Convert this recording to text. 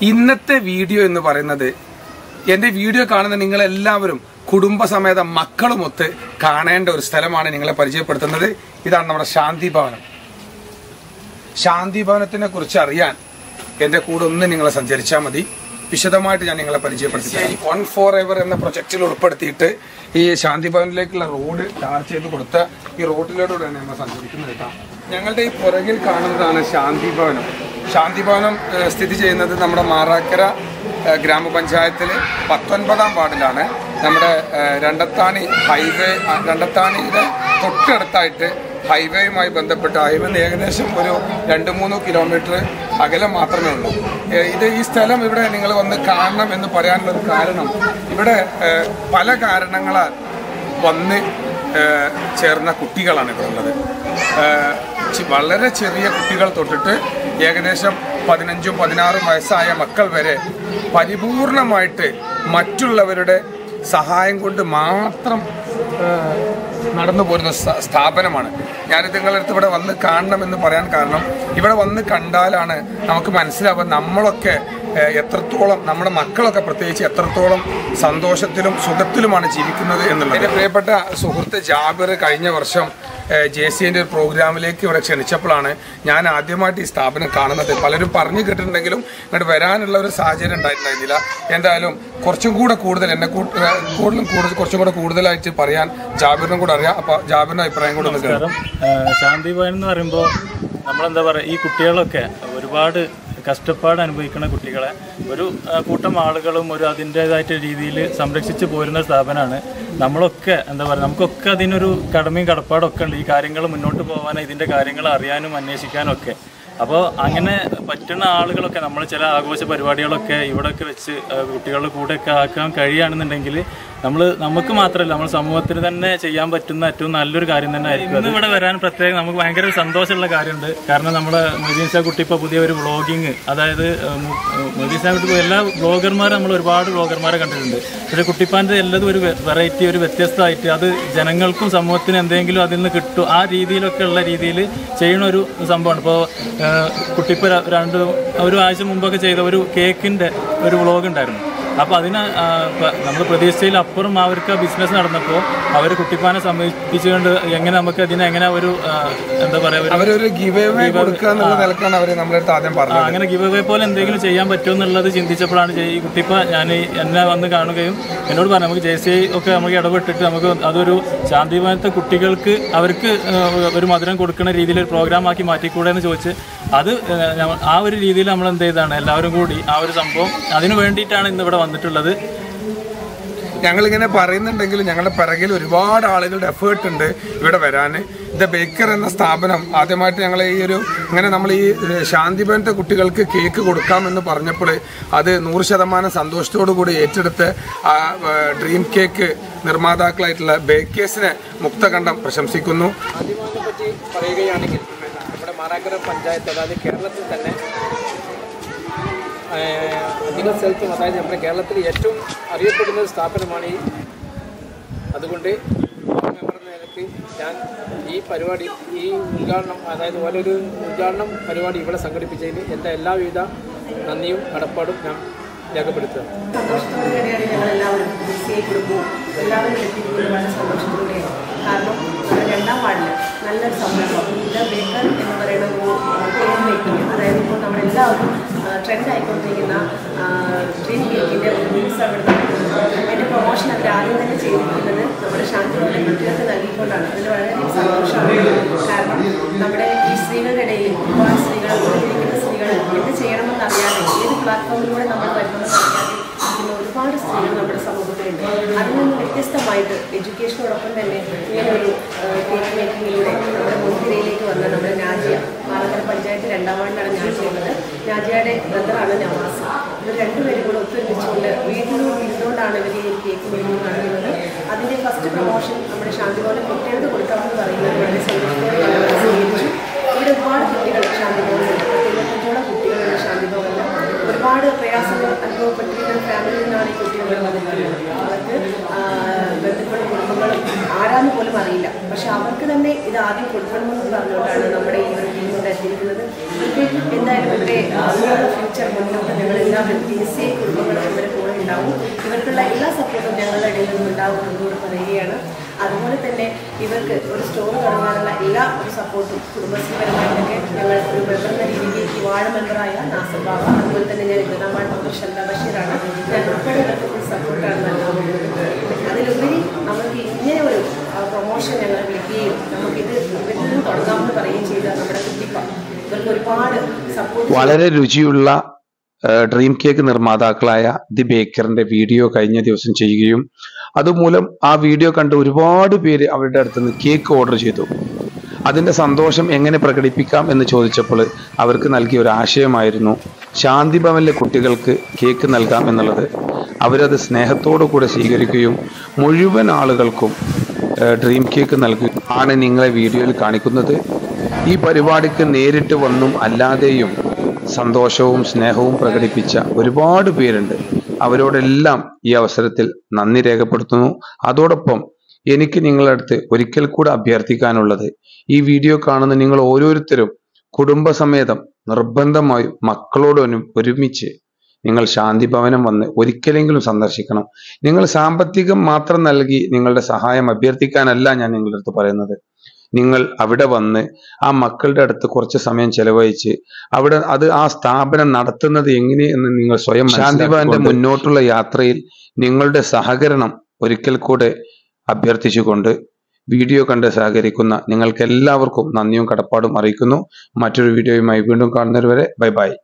ഇന്നത്തെ വീഡിയോ എന്ന് പറയുന്നത് എന്റെ വീഡിയോ കാണുന്ന നിങ്ങളെല്ലാവരും കുടുംബസമേതം മക്കളുമൊത്ത് കാണേണ്ട ഒരു സ്ഥലമാണ് നിങ്ങളെ പരിചയപ്പെടുത്തുന്നത് ഇതാണ് നമ്മുടെ ശാന്തി ഭവനം ശാന്തി ഭവനത്തിനെ കുറിച്ച് അറിയാൻ എന്റെ കൂടെ ഒന്ന് നിങ്ങൾ സഞ്ചരിച്ചാൽ മതി വിശദമായിട്ട് ഞാൻ നിങ്ങളെ പരിചയപ്പെടുത്തി വൺ ഫോർ എവർ എന്ന പ്രൊജക്റ്റിൽ ഉൾപ്പെടുത്തിയിട്ട് ഈ ശാന്തി ഭവനിലേക്കുള്ള റോഡ് ടാർ ചെയ്ത് കൊടുത്ത ഈ റോഡിലൂടെയാണ് നമ്മൾ സഞ്ചരിക്കുന്നത് കേട്ടോ ഞങ്ങളുടെ ഈ പുറകിൽ കാണുന്നതാണ് ശാന്തി ഭവനം ശാന്തി ഭവനം ഏഹ്, സ്ഥിതി ചെയ്യുന്നത് നമ്മുടെ മാറാക്കര ഏഹ്, ഗ്രാമപഞ്ചായത്തിലെ പത്തൊൻപതാം വാർഡിലാണ് നമ്മുടെ ഏഹ്, രണ്ടത്താണി ഹൈവേ ആ, രണ്ടത്താണിയുടെ തൊട്ടടുത്തായിട്ട് ഹൈവേയുമായി ബന്ധപ്പെട്ട് ഹൈവേ ഏകദേശം ഒരു രണ്ട് മൂന്ന് കിലോമീറ്റർ അകലം മാത്രമേ ഉള്ളൂ ഏഹ് ഇത് ഈ സ്ഥലം ഇവിടെ നിങ്ങൾ വന്ന് കാണണം എന്ന് പറയാനുള്ള ഒരു കാരണം ഇവിടെ ഏഹ് പല കാരണങ്ങളാൽ വന്ന് ഏഹ് ചേർന്ന കുട്ടികളാണ് ഇവിടെ ഉള്ളത് ഏഹ് ചി- വളരെ ചെറിയ കുട്ടികൾ തൊട്ടിട്ട് ഏകദേശം പതിനഞ്ചും പതിനാറും വയസ്സായ മക്കൾ വരെ പരിപൂർണമായിട്ട് മറ്റുള്ളവരുടെ സഹായം കൊണ്ട് മാത്രം ഏഹ് നടന്നു പോരുന്ന സ്ഥാ- സ്ഥാപനമാണ് ഞാനിത് നിങ്ങളുടെ അടുത്ത് ഇവിടെ വന്ന് കാണണമെന്ന് പറയാൻ കാരണം ഇവിടെ വന്ന് കണ്ടാലാണ് നമുക്ക് മനസ്സിലാവുക നമ്മളൊക്കെ ഏഹ്, എത്രത്തോളം നമ്മുടെ മക്കളൊക്കെ പ്രത്യേകിച്ച് എത്രത്തോളം സന്തോഷത്തിലും സുഖത്തിലുമാണ് ജീവിക്കുന്നത് എന്നുള്ളത് എൻ്റെ പ്രിയപ്പെട്ട സുഹൃത്ത് ജാബിർ കഴിഞ്ഞ വർഷം ജെ സി എൻ്റെ ഒരു പ്രോഗ്രാമിലേക്ക് ഇവിടെ ക്ഷണിച്ചപ്പോഴാണ് ഞാൻ ആദ്യമായിട്ട് ഈ സ്ഥാപനം കാണുന്നത് പലരും പറഞ്ഞു കേട്ടിട്ടുണ്ടെങ്കിലും ഇങ്ങോട്ട് വരാനുള്ള ഒരു സാഹചര്യം ഉണ്ടായിട്ടുണ്ടായിരുന്നില്ല എന്തായാലും കുറച്ചും കൂടെ കൂടുതൽ എന്നെ കൂട്ട് ഏഹ്, കൂടുതലും കൂടുതൽ കുറച്ചും കൂടെ കൂടുതലായിട്ട് പറയാൻ ജാബിറിനും കൂടെ അറിയാം അപ്പോൾ ജാബിറിൻ്റെ അഭിപ്രായം കൂടെ ഒന്ന് കേൾക്കാം നമസ്കാരം ഏഹ് ശാന്തി ഭവൻ എന്ന് പറയുമ്പോൾ നമ്മളെന്താ പറയുക ഈ കുട്ടികളൊക്കെ ഒരുപാട് കഷ്ടപ്പാട് അനുഭവിക്കുന്ന കുട്ടികളെ ഒരു ഏഹ് കൂട്ടം ആളുകളും ഒരു അതിൻ്റേതായിട്ട് രീതിയിൽ സംരക്ഷിച്ച് പോരുന്ന സ്ഥാപനമാണ് നമ്മളൊക്കെ എന്താ പറയുക നമുക്കൊക്കെ അതിനൊരു കടമയും കടപ്പാടൊക്കെ ഉണ്ട് ഈ കാര്യങ്ങൾ മുന്നോട്ട് പോകാൻ ഇതിൻ്റെ കാര്യങ്ങൾ അറിയാനും അന്വേഷിക്കാനും ഒക്കെ അപ്പോൾ അങ്ങനെ പറ്റുന്ന ആളുകളൊക്കെ നമ്മൾ ചില ആഘോഷ പരിപാടികളൊക്കെ ഇവിടെയൊക്കെ വെച്ച് ഏഹ് കുട്ടികളുടെ കൂടെയൊക്കെ ആക്കാൻ കഴിയുകയാണെന്നുണ്ടെങ്കിൽ നമ്മൾ നമുക്ക് മാത്രമല്ല നമ്മൾ സമൂഹത്തിന് തന്നെ ചെയ്യാൻ പറ്റുന്ന ഏറ്റവും നല്ലൊരു കാര്യം തന്നെ ആയിരിക്കും ഇന്ന് ഇവിടെ വരാൻ പ്രത്യേകം നമുക്ക് ഭയങ്കര ഒരു സന്തോഷമുള്ള കാര്യമുണ്ട് കാരണം നമ്മുടെ മൊയ്തീൻ ഷാ കുട്ടി ഇപ്പോൾ പുതിയ ഒരു വ്ളോഗിങ് അതായത് ഏഹ് മു- ഏഹ് മൊയ്തീൻ ഷാ കുട്ടി ഇപ്പോൾ എല്ലാ വ്ളോഗർമാരും നമ്മൾ ഒരുപാട് വ്ളോഗർമാരെ കണ്ടിട്ടുണ്ട് പക്ഷേ കുട്ടിപ്പാൻ്റെ എല്ലതും ഒരു വെറൈറ്റി ഒരു വ്യത്യസ്തമായിട്ട് അത് ജനങ്ങൾക്കും സമൂഹത്തിനും എന്തെങ്കിലും അതിൽ നിന്ന് കിട്ടും ആ രീതിയിലൊക്കെ ഉള്ള രീതിയിൽ ചെയ്യുന്ന ഒരു സംഭവമാണ് ഇപ്പോൾ കുട്ടിപ്പോൾ രണ്ട് ഒരു ആഴ്ച മുമ്പൊക്കെ ചെയ്ത ഒരു കേക്കിൻ്റെ ഒരു വ്ളോഗ് ഉണ്ടായിരുന്നു അപ്പോൾ അതിന് നമ്മൾ പ്രതീക്ഷിച്ചതിൽ അപ്പുറം അവർക്ക് ആ ബിസിനസ് നടന്നപ്പോൾ അവർ കുട്ടിപ്പാനെ സമീപിച്ചുകൊണ്ട് എങ്ങനെ നമുക്ക് അതിനെ എങ്ങനെ ഒരു ആ, എന്താ പറയുക ഒരു അവരൊരു ഗിവ് അവേ കൊടുക്കുക എന്നുള്ള നിലക്കാണ് അവർ നമ്മളെ അടുത്ത് ആദ്യം ആ, പറഞ്ഞത് അങ്ങനെ ഗിവ് അവേ പോലെ എന്തെങ്കിലും ചെയ്യാൻ പറ്റുമോ എന്നുള്ളത് ചിന്തിച്ചപ്പോഴാണ് ജെ- ഈ കുട്ടിപ്പ ഞാൻ ഈ എന്നെ വന്ന് കാണുകയും എന്നോട് പറഞ്ഞു നമുക്ക് ജെ സി ഐ ഒക്കെ നമുക്ക് ഇടപെട്ടിട്ട് നമുക്ക് അതൊരു ശാന്തിഭവനത്തെ കുട്ടികൾക്ക് അവർക്ക് ഏഹ്, ഒരു മധുരം കൊടുക്കുന്ന രീതിയിൽ ഒരു പ്രോഗ്രാം ആക്കി മാറ്റിക്കൂടെ എന്ന് ചോദിച്ച് അത് ഏഹ്, ഞമ്മ- ആ ഒരു രീതിയിൽ നമ്മൾ എന്ത് ചെയ്താണ് എല്ലാവരും കൂടി ആ ഒരു സംഭവം അതിനു വേണ്ടിയിട്ടാണ് ഇന്ന് ഇവിടെ വന്നിട്ടുള്ളത് ഞങ്ങളിങ്ങനെ പറയുന്നുണ്ടെങ്കിലും ഞങ്ങളുടെ പിറകിൽ ഒരുപാട് ആളുകളുടെ എഫേർട്ട് ഉണ്ട് ഇവിടെ വരാൻ ദ ബേക്കർ എന്ന സ്ഥാപനം ആദ്യമായിട്ട് ഞങ്ങൾ ഈ ഒരു ഇങ്ങനെ നമ്മൾ ഈ ഒരു ശാന്തിഭവനത്തെ കുട്ടികൾക്ക് കേക്ക് കൊടുക്കാമെന്ന് പറഞ്ഞപ്പോൾ അത് നൂറ് ശതമാനം സന്തോഷത്തോടു കൂടി ഏറ്റെടുത്ത് ആ ഡ്രീം കേക്ക് നിർമ്മാതാക്കളായിട്ടുള്ള ബേക്കേഴ്സിനെ മുക്തകണ്ഠം പ്രശംസിക്കുന്നു മാധ്യമത്തെ പറ്റി പറയുകയാണെങ്കിൽ നമ്മുടെ മാറാക്കര പഞ്ചായത്ത് അതായത് കേരളത്തിൽ തന്നെ ഏഹ്, അധികം സ്ഥലത്തും അതായത് നമ്മുടെ കേരളത്തിൽ ഏറ്റവും അറിയപ്പെടുന്ന ഒരു സ്ഥാപനമാണ് ഈ അതുകൊണ്ട് മെമ്പർ എന്ന നിലയ്ക്ക് ഞാൻ ഈ പരിപാടി ഈ ഉദ്ഘാടനം അതായത് ഓരോരു ഉദ്ഘാടനം പരിപാടി ഇവിടെ സംഘടിപ്പിച്ചതിന് എൻ്റെ എല്ലാവിധ നന്ദിയും കടപ്പാടും ഞാൻ രേഖപ്പെടുത്തുക സന്തോഷത്തോടുകൂടിയാണ് ഞങ്ങളെല്ലാവരും ബിസിയെ കുടുംബവും എല്ലാവരും എത്തിക്കുന്നത് വളരെ സന്തോഷത്തോടെയാണ് കാരണം നമ്മുടെ രണ്ടാം വാർഡിൽ നല്ലൊരു സംരംഭം ഇത് ബേക്കർ എന്ന് പറയുന്ന ഒരു കേക്ക് മേക്കിംഗ് അതായത് ഇപ്പോൾ നമ്മളെല്ലാവരും ട്രെൻഡ് ആയിക്കൊണ്ടിരിക്കുന്ന ഡ്രീം കേക്കിൻ്റെ ഒരു മീൽസ് അവിടെ നടക്കുന്നത് അതിൻ്റെ പ്രൊമോഷൻ അവർ ആദ്യം തന്നെ ചെയ്തിരിക്കുന്നത് നമ്മുടെ ശാന്തിയുടെ കുട്ടികൾക്ക് നൽകിക്കൊണ്ടാണ് അതിൽ വളരെയധികം സന്തോഷമാണ് കാരണം നമ്മുടെ ഈ സ്ത്രീകളുടെ ഇടയിൽ ഒരുപാട് സ്ത്രീകൾ ഒളിഞ്ഞിരിക്കുന്ന സ്ത്രീകൾ എന്ത് ചെയ്യണമെന്ന് അറിയാതെ ഏത് പ്ലാറ്റ്ഫോമിലൂടെ നമ്മൾ വരുമെന്ന് അറിയാതെ ഇരിക്കുന്ന ഒരുപാട് സ്ത്രീകൾ നമ്മുടെ സമൂഹത്തിലുണ്ട് അതിൽ നിന്ന് വ്യത്യസ്തമായിട്ട് എഡ്യൂക്കേഷനോടൊപ്പം തന്നെ ഇങ്ങനെ ഒരു കേക്ക് മേക്കിങ്ങിലൂടെ നമ്മുടെ മുൻതിരയിലേക്ക് വന്ന നമ്മുടെ നാജിയ മാറക്കര പഞ്ചായത്ത് രണ്ടാം വാർഡിലാണ് നാജിയ ഉള്ളത് നാജിയയുടെ ബ്രദറാണ് നവാസ് ഇവർ രണ്ടുപേരും കൂടെ ഒത്തൊരുമിച്ചുകൊണ്ട് വീട്ടിലൂടെ ഇരുന്നുകൊണ്ടാണ് ഇവർ ഈ കേക്ക് മേക്കിംഗ് നടത്തുന്നത് അതിൻ്റെ ഫസ്റ്റ് പ്രൊമോഷൻ നമ്മുടെ ശാന്തിഭവനം കുട്ടികൾക്ക് കൊടുക്കാമെന്ന് പറയുന്നത് വളരെ സന്തോഷത്തോടെ ഞങ്ങൾ സ്വീകരിച്ചു ഇവിടെ ഒരുപാട് കുട്ടികൾ ശാന്തിഭവനുണ്ട് പത്തിരുപത്തഞ്ചോളം കുട്ടികളുണ്ട് ശാന്തിഭവനിൽ ഒരുപാട് പ്രയാസങ്ങൾ അനുഭവപ്പെട്ടിരിക്കുന്ന ഫാമിലിയിൽ നിന്നാണ് ഈ കുട്ടികൾ വന്നിട്ടുള്ളത് അവർക്ക് ആ, ബന്ധുക്കളും കുടുംബങ്ങളും ആരാന്ന് പോലും അറിയില്ല പക്ഷെ അവർക്ക് തന്നെ ഇത് ആദ്യം കൊടുക്കണമെന്ന് പറഞ്ഞുകൊണ്ടാണ് നമ്മുടെ ഈ ഒരു ടീം കൊണ്ട് എത്തിയിരിക്കുന്നത് ഇവർക്ക് എന്തായാലും ഇവരുടെ ഫ്യൂച്ചർ മുന്നോട്ട് ഞങ്ങൾ എല്ലാവരും പി എസ് സി കുടുംബങ്ങളും ഇവരുടെ കൂടെ ഉണ്ടാവും ഇവർക്കുള്ള എല്ലാ സപ്പോർട്ടും ഞങ്ങളുടെ ഇടയിൽ നിന്നും ഉണ്ടാവും എന്നോട് പറയുകയാണ് അതുപോലെ തന്നെ ഇവർക്ക് ഒരു സ്റ്റോർ തുടങ്ങാനുള്ള എല്ലാ ഒരു സപ്പോർട്ടും കുടുംബശ്രീപരമായിട്ടൊക്കെ ഞങ്ങൾ ഒരു മെമ്പർ എന്ന രീതിയിൽ ഈ വാർഡ് മെമ്പറായ നാസർ ബാബ അതുപോലെ തന്നെ ഞാൻ ഇരുപതാം വാർഡ് മെമ്പർ ഷന്ത ബഷീറാണ് ഞാൻ ഉൾപ്പെടെ ഇവർക്ക് ഫുൾ സപ്പോർട്ടാണ് നൽകുന്നത് അതിലുപരി നമുക്ക് ഇങ്ങനെ ഒരു പ്രൊമോഷൻ ഞങ്ങൾ വിളിക്കുകയും നമുക്കിത് ഇവരിൽ നിന്ന് തുടങ്ങാമെന്ന് പറയുകയും ചെയ്ത നമ്മുടെ കുട്ടിപ്പ ഇവർക്ക് ഒരുപാട് സപ്പോർട്ട് വളരെ രുചിയുള്ള ഏഹ്, ഡ്രീം കേക്ക് നിർമ്മാതാക്കളായ ദി ബേക്കറിന്റെ വീഡിയോ കഴിഞ്ഞ ദിവസം ചെയ്യുകയും അതുമൂലം ആ വീഡിയോ കണ്ട് ഒരുപാട് പേര് അവരുടെ അടുത്ത് നിന്ന് കേക്ക് ഓർഡർ ചെയ്തു അതിന്റെ സന്തോഷം എങ്ങനെ പ്രകടിപ്പിക്കാം എന്ന് ചോദിച്ചപ്പോൾ അവർക്ക് നൽകിയ ഒരു ആശയമായിരുന്നു ശാന്തി ഭവനിലെ കുട്ടികൾക്ക് കേക്ക് നൽകാം എന്നുള്ളത് അവരത് സ്നേഹത്തോടു കൂടെ സ്വീകരിക്കുകയും മുഴുവൻ ആളുകൾക്കും ഏഹ്, ഡ്രീം കേക്ക് നൽകുകയും ആണ് നിങ്ങളെ വീഡിയോയിൽ കാണിക്കുന്നത് ഈ പരിപാടിക്ക് നേരിട്ട് വന്നും അല്ലാതെയും സന്തോഷവും സ്നേഹവും പ്രകടിപ്പിച്ച ഒരുപാട് പേരുണ്ട് അവരോടെല്ലാം ഈ അവസരത്തിൽ നന്ദി രേഖപ്പെടുത്തുന്നു അതോടൊപ്പം എനിക്ക് നിങ്ങളുടെ അടുത്ത് ഒരിക്കൽ കൂടെ അഭ്യർത്ഥിക്കാനുള്ളത് ഈ വീഡിയോ കാണുന്ന നിങ്ങൾ ഓരോരുത്തരും കുടുംബസമേതം നിർബന്ധമായും മക്കളോടൊന്നും ഒരുമിച്ച് നിങ്ങൾ ശാന്തി ഭവനം വന്ന് ഒരിക്കലെങ്കിലും സന്ദർശിക്കണം നിങ്ങൾ സാമ്പത്തികം മാത്രം നൽകി നിങ്ങളുടെ സഹായം അഭ്യർത്ഥിക്കാനല്ല ഞാൻ നിങ്ങളുടെ അടുത്ത് പറയുന്നത് നിങ്ങൾ അവിടെ വന്ന് ആ മക്കളുടെ അടുത്ത് കുറച്ച് സമയം ചെലവഴിച്ച് അവിടെ അത് ആ സ്ഥാപനം നടത്തുന്നത് എങ്ങനെയെന്ന് നിങ്ങൾ സ്വയം ശാന്തിഭവന്റെ മുന്നോട്ടുള്ള യാത്രയിൽ നിങ്ങളുടെ സഹകരണം ഒരിക്കൽ കൂടെ അഭ്യർത്ഥിച്ചുകൊണ്ട് വീഡിയോ കണ്ട് സഹകരിക്കുന്ന നിങ്ങൾക്ക് എല്ലാവർക്കും നന്ദിയും കടപ്പാടും അറിയിക്കുന്നു മറ്റൊരു വീഡിയോയുമായി വീണ്ടും കാണുന്നവരെ ബൈ ബൈ